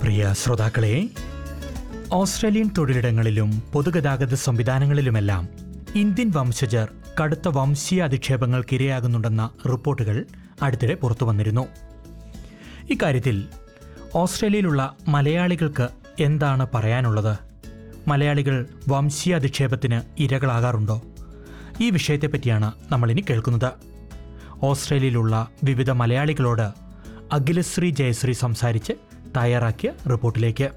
പ്രിയ ശ്രോതാക്കളെ ഓസ്ട്രേലിയൻ തൊഴിലിടങ്ങളിലും പൊതുഗതാഗത സംവിധാനങ്ങളിലുമെല്ലാം ഇന്ത്യൻ വംശജർ കടുത്ത വംശീയ അധിക്ഷേപങ്ങൾക്ക് ഇരയാകുന്നുണ്ടെന്ന റിപ്പോർട്ടുകൾ അടുത്തിടെ പുറത്തു വന്നിരുന്നു ഇക്കാര്യത്തിൽ ഓസ്ട്രേലിയയിലുള്ള മലയാളികൾക്ക് എന്താണ് പറയാനുള്ളത് മലയാളികൾ വംശീയ അധിക്ഷേപത്തിന് ഇരകളാകാറുണ്ടോ ഈ വിഷയത്തെപ്പറ്റിയാണ് നമ്മളിനി കേൾക്കുന്നത് ഓസ്ട്രേലിയയിലുള്ള വിവിധ മലയാളികളോട് അഖിലശ്രീ ജയശ്രീ സംസാരിച്ച് തയ്യാറാക്കിയ റിപ്പോർട്ടിലേക്ക്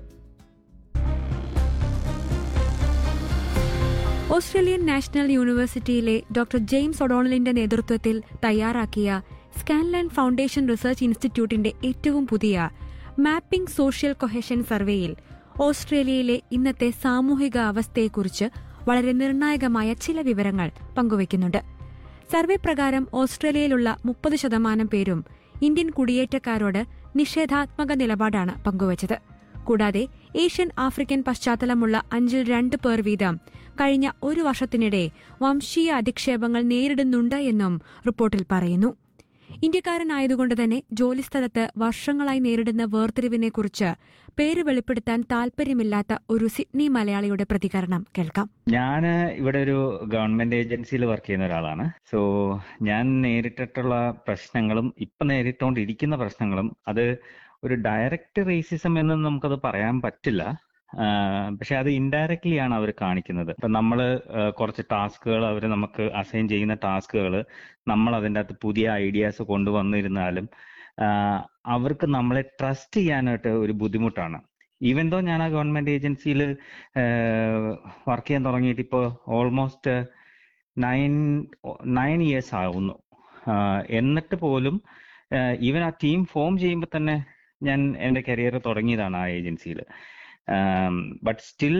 ഓസ്ട്രേലിയൻ നാഷണൽ യൂണിവേഴ്സിറ്റിയിലെ ഡോക്ടർ ജെയിംസ് ഒഡോണലിന്റെ നേതൃത്വത്തിൽ തയ്യാറാക്കിയ സ്കാൻലൻ ഫൗണ്ടേഷൻ റിസർച്ച് ഇൻസ്റ്റിറ്റ്യൂട്ടിന്റെ ഏറ്റവും പുതിയ മാപ്പിംഗ് സോഷ്യൽ കൊഹഷൻ സർവേയിൽ ഓസ്ട്രേലിയയിലെ ഇന്നത്തെ സാമൂഹിക അവസ്ഥയെക്കുറിച്ച് വളരെ നിർണായകമായ ചില വിവരങ്ങൾ പങ്കുവയ്ക്കുന്നുണ്ട് സർവേ പ്രകാരം ഓസ്ട്രേലിയയിലുള്ള മുപ്പത് ശതമാനം പേരും ഇന്ത്യൻ കുടിയേറ്റക്കാരോട് നിഷേധാത്മക നിലപാടാണ് പങ്കുവച്ചത് കൂടാതെ ഏഷ്യൻ ആഫ്രിക്കൻ പശ്ചാത്തലമുള്ള അഞ്ചിൽ രണ്ട് പേർ വീതം കഴിഞ്ഞ ഒരു വർഷത്തിനിടെ വംശീയ അധിക്ഷേപങ്ങൾ നേരിടുന്നുണ്ട് എന്നും റിപ്പോർട്ടിൽ പറയുന്നു ഇന്ത്യക്കാരനായതുകൊണ്ട് തന്നെ ജോലിസ്ഥലത്ത് വർഷങ്ങളായി നേരിടുന്ന വേർതിരിവിനെക്കുറിച്ച് പേര് വെളിപ്പെടുത്താൻ താൽപര്യമില്ലാത്ത ഒരു സിഡ്നി മലയാളിയുടെ പ്രതികരണം കേൾക്കാം ഞാൻ ഇവിടെ ഒരു ഗവൺമെന്റ് ഏജൻസിയിൽ വർക്ക് ചെയ്യുന്ന ഒരാളാണ് സോ ഞാൻ നേരിട്ടിട്ടുള്ള പ്രശ്നങ്ങളും ഇപ്പൊ നേരിട്ടുകൊണ്ടിരിക്കുന്ന പ്രശ്നങ്ങളും അത് ഒരു ഡയറക്റ്റ് റേസിസം എന്ന് നമുക്കത് പറയാൻ പറ്റില്ല പക്ഷെ അത് ഇൻഡയറക്ട്ലി ആണ് അവർ കാണിക്കുന്നത് ഇപ്പൊ നമ്മൾ കുറച്ച് ടാസ്കുകൾ അവർ നമുക്ക് അസൈൻ ചെയ്യുന്ന ടാസ്കുകൾ നമ്മൾ അതിൻ്റെ അകത്ത് പുതിയ ഐഡിയാസ് കൊണ്ടുവന്നിരുന്നാലും അവർക്ക് നമ്മളെ ട്രസ്റ്റ് ചെയ്യാനായിട്ട് ഒരു ബുദ്ധിമുട്ടാണ് ഈവൻ ദോ ഞാൻ ആ ഗവൺമെന്റ് ഏജൻസിയിൽ വർക്ക് ചെയ്യാൻ തുടങ്ങിയിട്ട് ഇപ്പോൾ ഓൾമോസ്റ്റ് നയൻ നയൻ ഇയേഴ്സ് ആവുന്നു എന്നിട്ട് പോലും ഈവൻ ആ ടീം ഫോം ചെയ്യുമ്പോൾ തന്നെ ഞാൻ എൻ്റെ കരിയർ തുടങ്ങിയതാണ് ആ ഏജൻസിയിൽ ബട്ട് സ്റ്റിൽ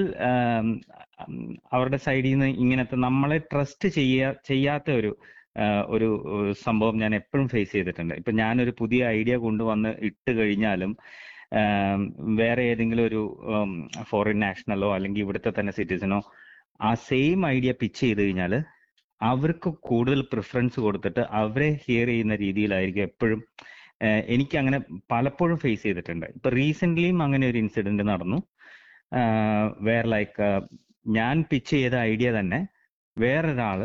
അവരുടെ സൈഡിൽ നിന്ന് ഇങ്ങനത്തെ നമ്മളെ ട്രസ്റ്റ് ചെയ്യാ ചെയ്യാത്ത ഒരു ഒരു സംഭവം ഞാൻ എപ്പോഴും ഫേസ് ചെയ്തിട്ടുണ്ട് ഇപ്പൊ ഞാനൊരു പുതിയ ഐഡിയ കൊണ്ടുവന്ന് ഇട്ട് കഴിഞ്ഞാലും വേറെ ഏതെങ്കിലും ഒരു ഫോറിൻ നാഷണലോ അല്ലെങ്കിൽ ഇവിടുത്തെ തന്നെ സിറ്റിസനോ ആ സെയിം ഐഡിയ പിച്ച് ചെയ്ത് കഴിഞ്ഞാൽ അവർക്ക് കൂടുതൽ പ്രിഫറൻസ് കൊടുത്തിട്ട് അവരെ ഹിയർ ചെയ്യുന്ന രീതിയിലായിരിക്കും എപ്പോഴും എനിക്ക് അങ്ങനെ പലപ്പോഴും ഫേസ് ചെയ്തിട്ടുണ്ട് ഇപ്പൊ റീസെന്റ്ലിയും അങ്ങനെ ഒരു ഇൻസിഡന്റ് നടന്നു വേറെ ലൈക്ക് ഞാൻ പിച്ച് ചെയ്ത ഐഡിയ തന്നെ വേറൊരാള്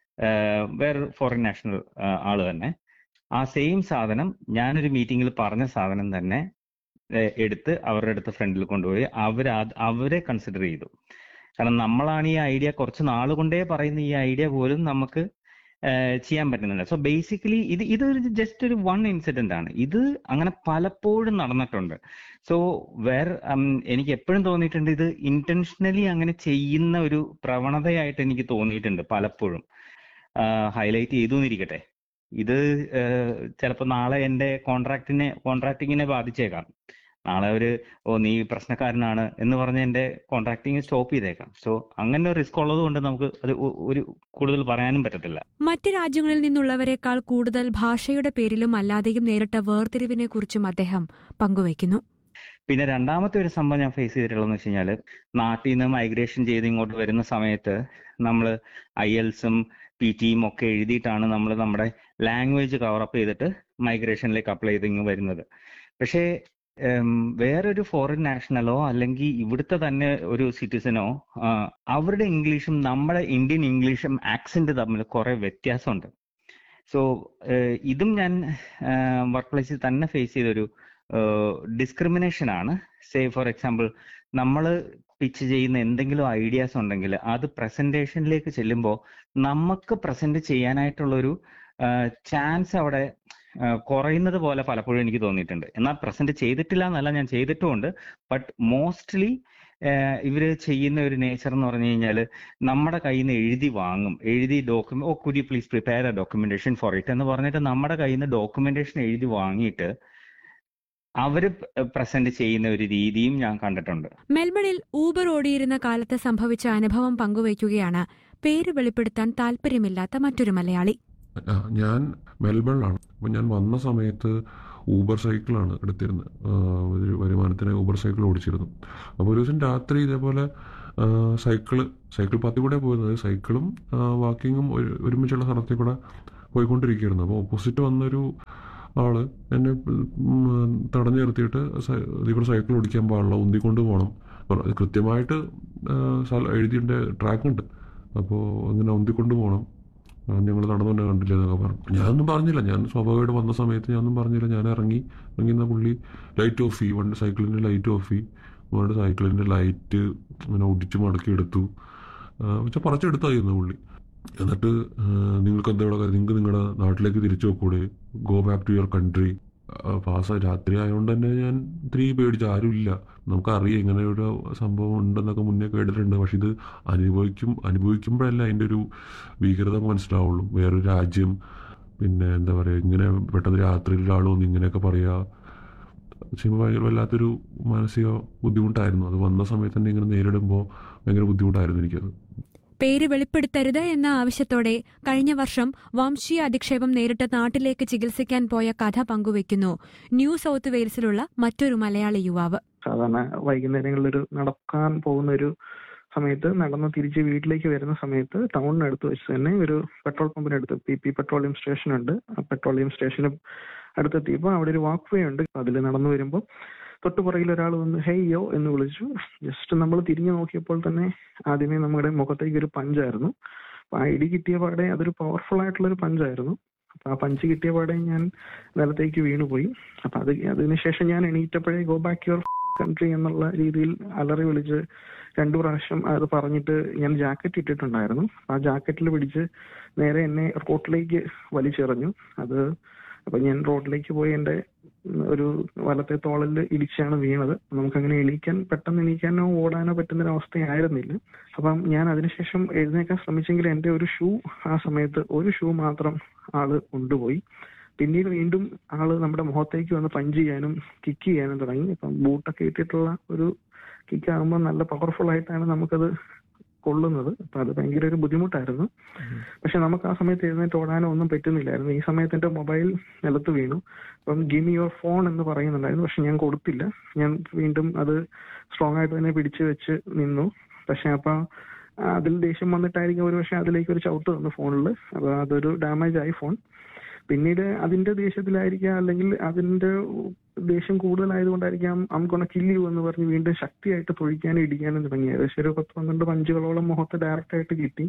വേറെ ഫോറിൻ നാഷണൽ ആള് തന്നെ ആ സെയിം സാധനം ഞാനൊരു മീറ്റിംഗിൽ പറഞ്ഞ സാധനം തന്നെ എടുത്ത് അവരുടെ അടുത്ത് ഫ്രണ്ടിൽ കൊണ്ടുപോയി അവർ അവരെ കൺസിഡർ ചെയ്തു കാരണം നമ്മളാണ് ഈ ഐഡിയ കുറച്ച് നാൾ കൊണ്ടേ പറയുന്ന ഈ ഐഡിയ പോലും നമുക്ക് ചെയ്യാൻ പറ്റുന്നില്ല സോ ബേസിക്കലി ഇത് ഇതൊരു ജസ്റ്റ് ഒരു വൺ ഇൻസിഡന്റ് ആണ് ഇത് അങ്ങനെ പലപ്പോഴും നടന്നിട്ടുണ്ട് സോ വേറെ എനിക്ക് എപ്പോഴും തോന്നിയിട്ടുണ്ട് ഇത് ഇന്റൻഷനലി അങ്ങനെ ചെയ്യുന്ന ഒരു പ്രവണതയായിട്ട് എനിക്ക് തോന്നിയിട്ടുണ്ട് പലപ്പോഴും ഹൈലൈറ്റ് ചെയ്തു എന്നിരിക്കട്ടെ ഇത് ചിലപ്പോൾ നാളെ എൻ്റെ കോൺട്രാക്ടിനെ കോൺട്രാക്ടിങ്ങിനെ ബാധിച്ചേക്കാം നാളെ ഒരു ഓ നീ പ്രശ്നക്കാരനാണ് എന്ന് പറഞ്ഞ് എന്റെ കോൺട്രാക്ടിങ് സ്റ്റോപ്പ് ചെയ്തേക്കാം സോ അങ്ങനെ ഒരു റിസ്ക് ഉള്ളത് കൊണ്ട് നമുക്ക് അത് ഒരു കൂടുതൽ പറയാനും പറ്റത്തില്ല മറ്റ് രാജ്യങ്ങളിൽ നിന്നുള്ളവരെക്കാൾ കൂടുതൽ ഭാഷയുടെ പേരിലും അല്ലാതെയും നേരിട്ട വേർതിരിവിനെ കുറിച്ചും അദ്ദേഹം പങ്കുവയ്ക്കുന്നു പിന്നെ രണ്ടാമത്തെ ഒരു സംഭവം ഞാൻ ഫേസ് ചെയ്തിട്ടുള്ളതെന്ന് വെച്ച് കഴിഞ്ഞാൽ നാട്ടിൽ നിന്ന് മൈഗ്രേഷൻ ചെയ്ത് ഇങ്ങോട്ട് വരുന്ന സമയത്ത് നമ്മൾ ഐ എൽസും പി ടിയും ഒക്കെ എഴുതിയിട്ടാണ് നമ്മൾ നമ്മുടെ ലാംഗ്വേജ് കവറപ്പ് ചെയ്തിട്ട് മൈഗ്രേഷനിലേക്ക് അപ്ലൈ ചെയ്ത് ഇങ്ങ് വരുന്നത് പക്ഷേ വേറൊരു ഫോറിൻ നാഷണലോ അല്ലെങ്കിൽ ഇവിടുത്തെ തന്നെ ഒരു സിറ്റിസനോ അവരുടെ ഇംഗ്ലീഷും നമ്മുടെ ഇന്ത്യൻ ഇംഗ്ലീഷും ആക്സെന്റ് തമ്മിൽ കുറെ വ്യത്യാസമുണ്ട് സോ ഇതും ഞാൻ വർക്ക് പ്ലേസിൽ തന്നെ ഫേസ് ചെയ്തൊരു ഡിസ്ക്രിമിനേഷൻ ആണ് സേ ഫോർ എക്സാമ്പിൾ നമ്മൾ പിച്ച് ചെയ്യുന്ന എന്തെങ്കിലും ഐഡിയാസ് ഉണ്ടെങ്കിൽ അത് പ്രസന്റേഷനിലേക്ക് ചെല്ലുമ്പോൾ നമുക്ക് പ്രസന്റ് ചെയ്യാനായിട്ടുള്ളൊരു ചാൻസ് അവിടെ കുറയുന്നത് പോലെ പലപ്പോഴും എനിക്ക് തോന്നിയിട്ടുണ്ട് എന്നാൽ പ്രസന്റ് ചെയ്തിട്ടില്ല എന്നല്ല ഞാൻ ചെയ്തിട്ടുമുണ്ട് ബട്ട് മോസ്റ്റ്ലി ഇവര് ചെയ്യുന്ന ഒരു നേച്ചർ എന്ന് പറഞ്ഞു കഴിഞ്ഞാൽ നമ്മുടെ കയ്യിൽ നിന്ന് എഴുതി വാങ്ങും എഴുതി document oh could you please prepare a documentation for it എന്ന് പറഞ്ഞിട്ട് നമ്മുടെ കയ്യിൽ നിന്ന് ഡോക്യുമെന്റേഷൻ എഴുതി വാങ്ങിയിട്ട് അവര് പ്രസന്റ് ചെയ്യുന്ന ഒരു രീതിയും ഞാൻ കണ്ടിട്ടുണ്ട് മെൽബണിൽ ഊബർ ഓടിയിരുന്ന കാലത്ത് സംഭവിച്ച അനുഭവം പങ്കുവയ്ക്കുകയാണ് പേര് വെളിപ്പെടുത്താൻ താല്പര്യമില്ലാത്ത മറ്റൊരു മലയാളി ഞാൻ മെൽബണിലാണ് അപ്പം ഞാൻ വന്ന സമയത്ത് ഊബർ സൈക്കിളാണ് എടുത്തിരുന്നത് ഒരു വരുമാനത്തിന് ഊബർ സൈക്കിൾ ഓടിച്ചിരുന്നു അപ്പോൾ ഒരു ദിവസം രാത്രി ഇതേപോലെ സൈക്കിള് സൈക്കിൾ പാത്തി കൂടെ പോയിരുന്നത് സൈക്കിളും വാക്കിങ്ങും ഒരു ഒരുമിച്ചുള്ള സ്ഥലത്തിൽ കൂടെ പോയിക്കൊണ്ടിരിക്കുകയായിരുന്നു അപ്പോൾ ഓപ്പോസിറ്റ് വന്നൊരു ആള് എന്നെ ഉം, തടഞ്ഞു നിർത്തിയിട്ട് സൈ- ഇതിൽ കൂടെ സൈക്കിൾ ഓടിക്കാൻ പാടില്ല ഉന്തിക്കൊണ്ട് പോകണം പറ- അത് കൃത്യമായിട്ട് ആ, സ്ഥലം എഴുതിയിട്ടുണ്ട് ട്രാക്ക് ഉണ്ട് അപ്പോൾ അങ്ങനെ ഉന്തിക്കൊണ്ട് പോകണം ഞങ്ങൾ നടന്നു തന്നെ കണ്ടില്ല എന്നൊക്കെ പറഞ്ഞു ഞാനൊന്നും പറഞ്ഞില്ല ഞാൻ സ്വാഭാവികമായിട്ട് വന്ന സമയത്ത് ഞാനൊന്നും പറഞ്ഞില്ല ഞാൻ ഇറങ്ങി ഇറങ്ങി നിന്ന പുള്ളി ലൈറ്റ് ഓഫ് ചെയ്യും വണ്ടി സൈക്കിളിൻ്റെ ലൈറ്റ് ഓഫ് ചെയ്യും അതുകൊണ്ട് സൈക്കിളിൻ്റെ ലൈറ്റ് ഇങ്ങനെ ഒടിച്ച് മടക്കി എടുത്തു പക്ഷെ പറിച്ചെടുത്തായിരുന്നു പുള്ളി എന്നിട്ട് നിങ്ങൾക്ക് എന്താ ഇവിടെ നിങ്ങൾക്ക് നിങ്ങളുടെ നാട്ടിലേക്ക് തിരിച്ചു പോക്കൂടെ go back to your country പാസ് രാത്രി ആയതുകൊണ്ട് തന്നെ ഞാൻ ഇത്തിരി പേടിച്ചു ആരുമില്ല നമുക്കറിയാം ഇങ്ങനെ ഒരു സംഭവം ഉണ്ടെന്നൊക്കെ മുന്നേ കേട്ടിട്ടുണ്ട് പക്ഷെ ഇത് അനുഭവിക്കും അനുഭവിക്കുമ്പോഴല്ല അതിൻ്റെ ഒരു ഭീകരത മനസ്സിലാവുള്ളൂ വേറൊരു രാജ്യം പിന്നെ എന്താ പറയുക ഇങ്ങനെ പെട്ടെന്ന് രാത്രിയിൽ ഒരാൾ വന്ന് ഇങ്ങനെയൊക്കെ പറയുക ശരിക്കും ഭയങ്കര വല്ലാത്തൊരു മാനസിക ബുദ്ധിമുട്ടായിരുന്നു അത് വന്ന സമയത്ത് തന്നെ ഇങ്ങനെ നേരിടുമ്പോൾ ഭയങ്കര ബുദ്ധിമുട്ടായിരുന്നു എനിക്കത് പേര് വെളിപ്പെടുത്തരുത് എന്ന ആവശ്യത്തോടെ കഴിഞ്ഞ വർഷം വംശീയ അധിക്ഷേപം നേരിട്ട നാട്ടിലേക്ക് ചികിത്സിക്കാൻ പോയ കഥ പങ്കുവയ്ക്കുന്നു ന്യൂ സൗത്ത് വെയിൽസിലുള്ള മറ്റൊരു മലയാളി യുവാവ് സാധാരണ വൈകുന്നേരങ്ങളിലൊരു നടക്കാൻ പോകുന്ന ഒരു സമയത്ത് നടന്ന് തിരിച്ച് വീട്ടിലേക്ക് വരുന്ന സമയത്ത് ടൗണിനടുത്ത് വെച്ച് തന്നെ ഒരു പെട്രോൾ പമ്പിനടുത്ത് പി പി പെട്രോളിയം സ്റ്റേഷൻ ഉണ്ട് ആ പെട്രോളിയം സ്റ്റേഷന് അടുത്തെത്തിയപ്പോൾ അവിടെ ഒരു വാക്ക് വേ ഉണ്ട് അതിൽ നടന്നു വരുമ്പോൾ തൊട്ടു പുറകിൽ ഒരാൾ വന്ന് ഹെയ് യോ എന്ന് വിളിച്ചു ജസ്റ്റ് നമ്മൾ തിരിഞ്ഞു നോക്കിയപ്പോൾ തന്നെ ആദ്യമേ നമ്മുടെ മുഖത്തേക്ക് ഒരു പഞ്ചായിരുന്നു അപ്പൊ ആ ഇടി കിട്ടിയ പാടെ അതൊരു പവർഫുൾ ആയിട്ടുള്ള ഒരു പഞ്ചായിരുന്നു അപ്പൊ ആ പഞ്ച് കിട്ടിയ പാടെ ഞാൻ നിലത്തേക്ക് വീണുപോയി അപ്പൊ അത് അതിനുശേഷം ഞാൻ എണീറ്റപ്പോഴേ ഗോ ബാക്ക് യുവർ കൺട്രി എന്നുള്ള രീതിയിൽ അലറി വിളിച്ച് രണ്ടു പ്രാവശ്യം അത് പറഞ്ഞിട്ട് ഞാൻ ജാക്കറ്റ് ഇട്ടിട്ടുണ്ടായിരുന്നു ആ ജാക്കറ്റിൽ പിടിച്ച് നേരെ എന്നെ റോട്ടിലേക്ക് വലിച്ചെറിഞ്ഞു അത് അപ്പൊ ഞാൻ റോഡിലേക്ക് പോയി എന്റെ ഉം, ഒരു വലത്തെ തോളിൽ ഇടിച്ചാണ് വീണത് നമുക്കങ്ങനെ എണീക്കാൻ പെട്ടെന്ന് എണീക്കാനോ ഓടാനോ പറ്റുന്ന ഒരു അവസ്ഥയായിരുന്നില്ല അപ്പം ഞാൻ അതിനുശേഷം എഴുന്നേക്കാൻ ശ്രമിച്ചെങ്കിൽ എന്റെ ഒരു ഷൂ ആ സമയത്ത് ഒരു ഷൂ മാത്രം ആള് കൊണ്ടുപോയി പിന്നീട് വീണ്ടും ആള് നമ്മുടെ മുഖത്തേക്ക് വന്ന് പഞ്ച് ചെയ്യാനും കിക്ക് ചെയ്യാനും തുടങ്ങി അപ്പം ബൂട്ടൊക്കെ ഇട്ടിട്ടുള്ള ഒരു കിക്ക് ആകുമ്പോൾ നല്ല പവർഫുൾ ആയിട്ടാണ് നമുക്കത് കൊള്ളുന്നത് അപ്പൊ അത് ഭയങ്കര ഒരു ബുദ്ധിമുട്ടായിരുന്നു പക്ഷെ നമുക്ക് ആ സമയത്ത് എഴുന്നേറ്റ് ഓടാനോ ഒന്നും പറ്റുന്നില്ലായിരുന്നു ഈ സമയത്ത് എന്റെ മൊബൈൽ നിലത്ത് വീണു അപ്പം ഗിമി യുവർ ഫോൺ എന്ന് പറയുന്നുണ്ടായിരുന്നു പക്ഷെ ഞാൻ കൊടുത്തില്ല ഞാൻ വീണ്ടും അത് സ്ട്രോങ് ആയിട്ട് തന്നെ പിടിച്ചു വെച്ച് നിന്നു പക്ഷെ അപ്പൊ അതിൽ ദേഷ്യം വന്നിട്ടായിരിക്കും ഒരു പക്ഷെ അതിലേക്ക് ഒരു ചവിട്ട് തന്നു ഫോണിൽ അപ്പൊ അതൊരു ഡാമേജ് ആയി ഫോൺ പിന്നീട് അതിന്റെ ദേഷ്യത്തിലായിരിക്കാം അല്ലെങ്കിൽ അതിന്റെ ദേഷ്യം കൂടുതലായതുകൊണ്ടായിരിക്കാം അം കൊണ കില്ല് എന്ന് പറഞ്ഞ് വീണ്ടും ശക്തിയായിട്ട് തൊഴിക്കാനും ഇടിക്കാനും തുടങ്ങി ഏകദേശം ഒരു പത്ത് പന്ത്രണ്ട് പഞ്ചുകളോളം മുഖത്ത് ഡയറക്റ്റ് ആയിട്ട് കിട്ടി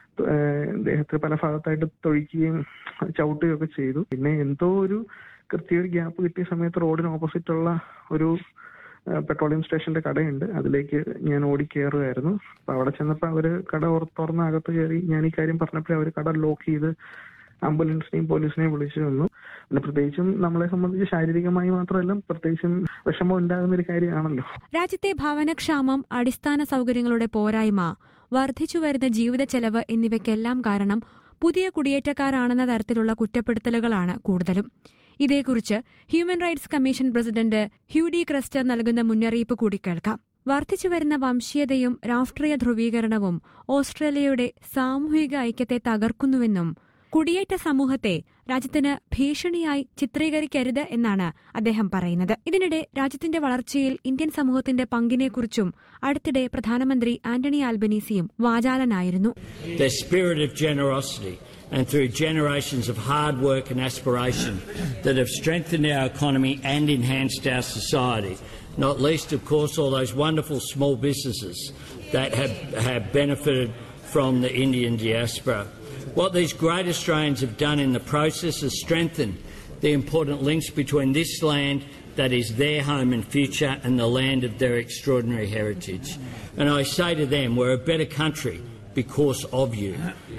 ഏഹ് ദേഹത്ത് പല ഭാഗത്തായിട്ട് തൊഴിക്കുകയും ചവിട്ടുകയും ഒക്കെ ചെയ്തു പിന്നെ എന്തോ ഒരു കൃത്യ ഒരു ഗ്യാപ്പ് കിട്ടിയ സമയത്ത് റോഡിന് ഓപ്പോസിറ്റ് ഉള്ള ഒരു ഏഹ് പെട്രോളിയം സ്റ്റേഷന്റെ കടയുണ്ട് അതിലേക്ക് ഞാൻ ഓടി കയറുമായിരുന്നു അപ്പൊ അവിടെ ചെന്നപ്പോ അവര് കട ഓർ- തുറന്ന് അകത്ത് കയറി ഞാൻ ഈ കാര്യം പറഞ്ഞപ്പോൾ അവര് കട ലോക്ക് ചെയ്ത് ആംബുലൻസിനെയും പോലീസിനെയും വിളിച്ചു വന്നു പിന്നെ പ്രത്യേകിച്ചും നമ്മളെ സംബന്ധിച്ച് ശാരീരികമായി മാത്രമല്ല പ്രത്യേകിച്ചും വിഷമം ഉണ്ടാകുന്ന ഒരു കാര്യമാണല്ലോ രാജ്യത്തെ ഭവനക്ഷാമം അടിസ്ഥാന സൗകര്യങ്ങളുടെ പോരായ്മ വർദ്ധിച്ചുവരുന്ന ജീവിത ചെലവ് എന്നിവയ്ക്കെല്ലാം കാരണം പുതിയ കുടിയേറ്റക്കാരാണെന്ന തരത്തിലുള്ള കുറ്റപ്പെടുത്തലുകളാണ് കൂടുതലും ഇതേക്കുറിച്ച് human rights commission president Hugh de Kretser നൽകുന്ന മുന്നറിയിപ്പ് കൂടി കേൾക്കാം വർദ്ധിച്ചുവരുന്ന വംശീയതയും രാഷ്ട്രീയ ധ്രുവീകരണവും ഓസ്ട്രേലിയയുടെ സാമൂഹിക ഐക്യത്തെ തകർക്കുന്നുവെന്നും കുടിയേറ്റ സമൂഹത്തെ രാജ്യത്തിന് ഭീഷണിയായി ചിത്രീകരിക്കരുത് എന്നാണ് അദ്ദേഹം പറയുന്നത് ഇതിനിടെ രാജ്യത്തിന്റെ വളർച്ചയിൽ ഇന്ത്യൻ സമൂഹത്തിന്റെ പങ്കിനെക്കുറിച്ചും അടുത്തിടെ പ്രധാനമന്ത്രി Antony ആൽബനീസിയും വാചാലനായിരുന്നു their spirit of generosity, and through generations of hard work and aspiration that have strengthened our economy and enhanced our society. Not least, of course, all those wonderful small businesses that have, have benefited from the Indian diaspora. What these great Australians have done in the process is strengthen the important links between this land that is their home and future and the land of their extraordinary heritage. And I say to them, we're a better country because of you.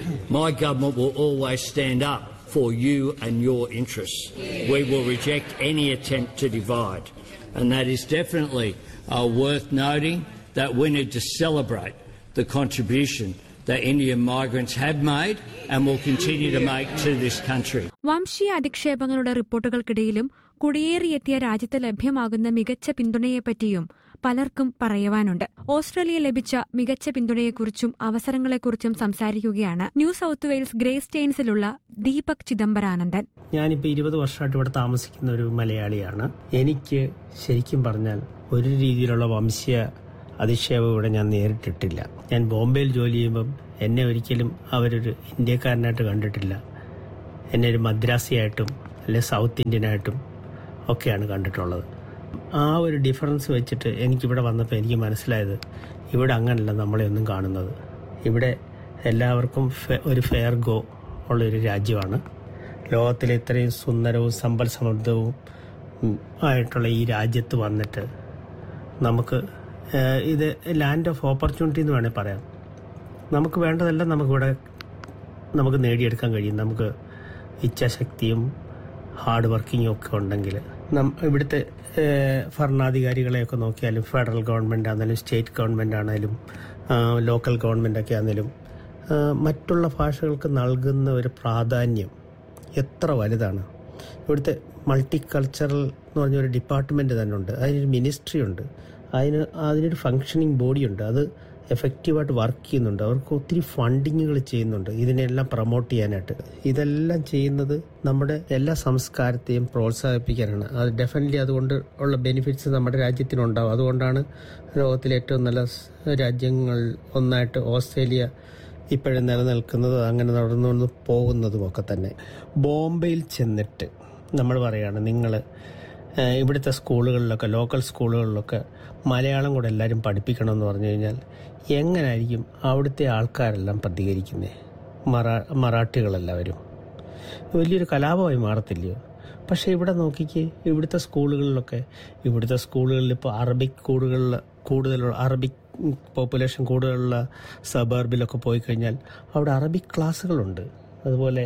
My government will always stand up for you and your interests. We will reject any attempt to divide. And that is definitely uh, worth noting that we need to celebrate the contribution that Indian migrants have made and will continue to make to this country. വംശീയ അധിക്ഷേപങ്ങളുടെ റിപ്പോർട്ടുകൾക്കിടയിലും കുടിയേറിയെത്തിയ രാജ്യത്ത് ലഭ്യമാകുന്ന മികച്ച പിന്തുണയെപ്പറ്റിയും പലർക്കും പറയുവാനുണ്ട് Australia ലഭിച്ച മികച്ച പിന്തുണയെക്കുറിച്ചും അവസരങ്ങളെക്കുറിച്ചും സംസാരിക്കുകയാണ് ന്യൂ സൌത്ത് വെയിൽസ് ഗ്രേ സ്റ്റെയിൻസിലുള്ള ദീപക് ചിദംബരാനന്ദൻ ഞാനിപ്പോൾ ഇരുപത് വർഷമായിട്ട് ഇവിടെ താമസിക്കുന്ന ഒരു മലയാളിയാണ് എനിക്ക് ശരിക്കും പറഞ്ഞാൽ ഒരു രീതിയിലുള്ള വംശീയ അധിക്ഷേപം ഇവിടെ ഞാൻ നേരിട്ടിട്ടില്ല ഞാൻ ബോംബെയിൽ ജോലി ചെയ്യുമ്പം എന്നെ ഒരിക്കലും അവരൊരു ഇന്ത്യക്കാരനായിട്ട് കണ്ടിട്ടില്ല എന്നെ ഒരു മദ്രാസിയായിട്ടും അല്ലെ സൗത്ത് ഇന്ത്യനായിട്ടും ഒക്കെയാണ് കണ്ടിട്ടുള്ളത് ആ ഒരു ഡിഫറൻസ് വെച്ചിട്ട് എനിക്കിവിടെ വന്നപ്പോൾ എനിക്ക് മനസ്സിലായത് ഇവിടെ അങ്ങനല്ല നമ്മളെ ഒന്നും കാണുന്നത് ഇവിടെ എല്ലാവർക്കും ഫെ- ഒരു ഫെയർ ഗോ ഉള്ളൊരു രാജ്യമാണ് ലോകത്തിലെ ഇത്രയും സുന്ദരവും സമ്പൽ സമൃദ്ധവും ഉം, ആയിട്ടുള്ള ഈ രാജ്യത്ത് വന്നിട്ട് നമുക്ക് ഏഹ്, ഇത് ലാൻഡ് ഓഫ് ഓപ്പർച്യൂണിറ്റി എന്ന് വേണമെങ്കിൽ പറയാം നമുക്ക് വേണ്ടതെല്ലാം നമുക്കിവിടെ നമുക്ക് നേടിയെടുക്കാൻ കഴിയും നമുക്ക് ഇച്ഛാശക്തിയും ഹാർഡ് വർക്കിങ്ങും ഒക്കെ ഉണ്ടെങ്കിൽ നം ഇവിടുത്തെ ഏഹ്, ഭരണാധികാരികളെയൊക്കെ നോക്കിയാലും ഫെഡറൽ ഗവൺമെൻറ് ആണെങ്കിലും സ്റ്റേറ്റ് ഗവൺമെൻറ് ആണെങ്കിലും ലോക്കൽ ഗവൺമെൻറ് ഒക്കെ ആണെങ്കിലും ആഹ്, മറ്റുള്ള ഭാഷകൾക്ക് നൽകുന്ന ഒരു പ്രാധാന്യം എത്ര വലുതാണ് ഇവിടുത്തെ മൾട്ടി കൾച്ചറൽ എന്ന് പറഞ്ഞൊരു ഡിപ്പാർട്ട്മെൻറ്റ് തന്നെ ഉണ്ട് അതിനൊരു മിനിസ്ട്രി ഉണ്ട് അതിന് അതിനൊരു ഫങ്ഷനിങ് ബോഡിയുണ്ട് അത് എഫക്റ്റീവായിട്ട് വർക്ക് ചെയ്യുന്നുണ്ട് അവർക്ക് ഒത്തിരി ഫണ്ടിങ്ങുകൾ ചെയ്യുന്നുണ്ട് ഇതിനെല്ലാം പ്രൊമോട്ട് ചെയ്യാനായിട്ട് ഇതെല്ലാം ചെയ്യുന്നത് നമ്മുടെ എല്ലാ സംസ്കാരത്തെയും പ്രോത്സാഹിപ്പിക്കാനാണ് അത് ഡെഫിനറ്റ്ലി അതുകൊണ്ട് ഉള്ള ബെനിഫിറ്റ്സ് നമ്മുടെ രാജ്യത്തിനുണ്ടാവും അതുകൊണ്ടാണ് ലോകത്തിലെ ഏറ്റവും നല്ല സ് രാജ്യങ്ങൾ ഒന്നായിട്ട് ഓസ്ട്രേലിയ ഇപ്പോഴും നിലനിൽക്കുന്നതും അങ്ങനെ നടന്നു പോകുന്നതും ഒക്കെ തന്നെ ബോംബെയിൽ ചെന്നിട്ട് നമ്മൾ പറയാണ് നിങ്ങൾ ഇവിടുത്തെ സ്കൂളുകളിലൊക്കെ ലോക്കൽ സ്കൂളുകളിലൊക്കെ മലയാളം കൂടെ എല്ലാവരും പഠിപ്പിക്കണമെന്ന് പറഞ്ഞു കഴിഞ്ഞാൽ എങ്ങനായിരിക്കും അവിടുത്തെ ആൾക്കാരെല്ലാം പ്രതികരിക്കുന്നത് മറാ മറാഠികളെല്ലാവരും വലിയൊരു കലാപമായി മാറത്തില്ലയോ പക്ഷേ ഇവിടെ നോക്കിക്കേ ഇവിടുത്തെ സ്കൂളുകളിലൊക്കെ ഇവിടുത്തെ സ്കൂളുകളിൽ ഇപ്പോൾ അറബിക് കൂടുതലുള്ള കൂടുതലുള്ള അറബിക് പോപ്പുലേഷൻ കൂടുതലുള്ള സബർബിലൊക്കെ പോയി കഴിഞ്ഞാൽ അവിടെ അറബിക് ക്ലാസ്സുകളുണ്ട് അതുപോലെ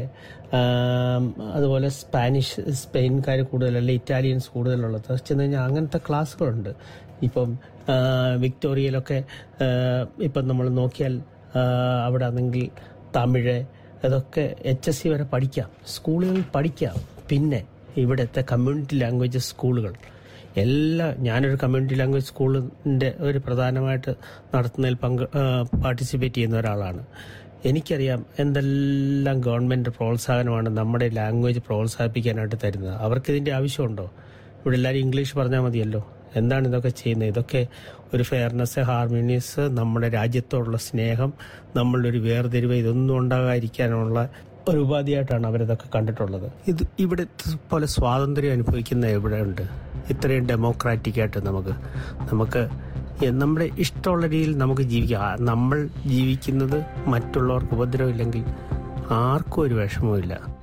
ആം, അതുപോലെ സ്പാനിഷ് സ്പെയിൻകാർ കൂടുതലല്ല ഇറ്റാലിയൻസ് കൂടുതലുള്ളത് ചെന്ന് കഴിഞ്ഞാൽ അങ്ങനത്തെ ക്ലാസ്സുകളുണ്ട് ഇപ്പം ആ, വിക്ടോറിയയിലൊക്കെ ആ, ഇപ്പം നമ്മൾ നോക്കിയാൽ ആ, അവിടെ ആണെങ്കിൽ തമിഴ് അതൊക്കെ എച്ച് എസ് സി വരെ പഠിക്കാം സ്കൂളുകളിൽ പഠിക്കാം പിന്നെ ഇവിടുത്തെ കമ്മ്യൂണിറ്റി ലാംഗ്വേജസ് സ്കൂളുകൾ എല്ലാ ഞാനൊരു കമ്മ്യൂണിറ്റി ലാംഗ്വേജ് സ്കൂളിൻ്റെ ഒരു പ്രധാനമായിട്ട് നടത്തുന്നതിൽ പങ്ക് പാർട്ടിസിപ്പേറ്റ് ചെയ്യുന്ന ഒരാളാണ് എനിക്കറിയാം എന്തെല്ലാം ഗവൺമെൻറ് പ്രോത്സാഹനമാണ് നമ്മുടെ ലാംഗ്വേജ് പ്രോത്സാഹിപ്പിക്കാനായിട്ട് തരുന്നത് അവർക്കിതിൻ്റെ ആവശ്യമുണ്ടോ ഇവിടെ എല്ലാവരും ഇംഗ്ലീഷ് പറഞ്ഞാൽ മതിയല്ലോ എന്താണ് ഇതൊക്കെ ചെയ്യുന്നത് ഇതൊക്കെ ഒരു ഫെയർനെസ് ഹാർമോണിയസ് നമ്മുടെ രാജ്യത്തോടുള്ള സ്നേഹം നമ്മളുടെ ഒരു വേർതിരിവ് ഇതൊന്നും ഉണ്ടാകാതിരിക്കാനുള്ള ഒരു ഉപാധിയായിട്ടാണ് അവരിതൊക്കെ കണ്ടിട്ടുള്ളത് ഇത് ഇവിടെ പോലെ സ്വാതന്ത്ര്യം അനുഭവിക്കുന്ന എവിടെ ഉണ്ട് ഇത്രയും ഡെമോക്രാറ്റിക് ആയിട്ട് നമുക്ക് നമുക്ക് എ- നമ്മുടെ ഇഷ്ടമുള്ള രീതിയിൽ നമുക്ക് ജീവിക്കാം ആ, നമ്മൾ ജീവിക്കുന്നത് മറ്റുള്ളവർക്ക് ഉപദ്രവമില്ലെങ്കിൽ ആർക്കും ഒരു വിഷമവുമില്ല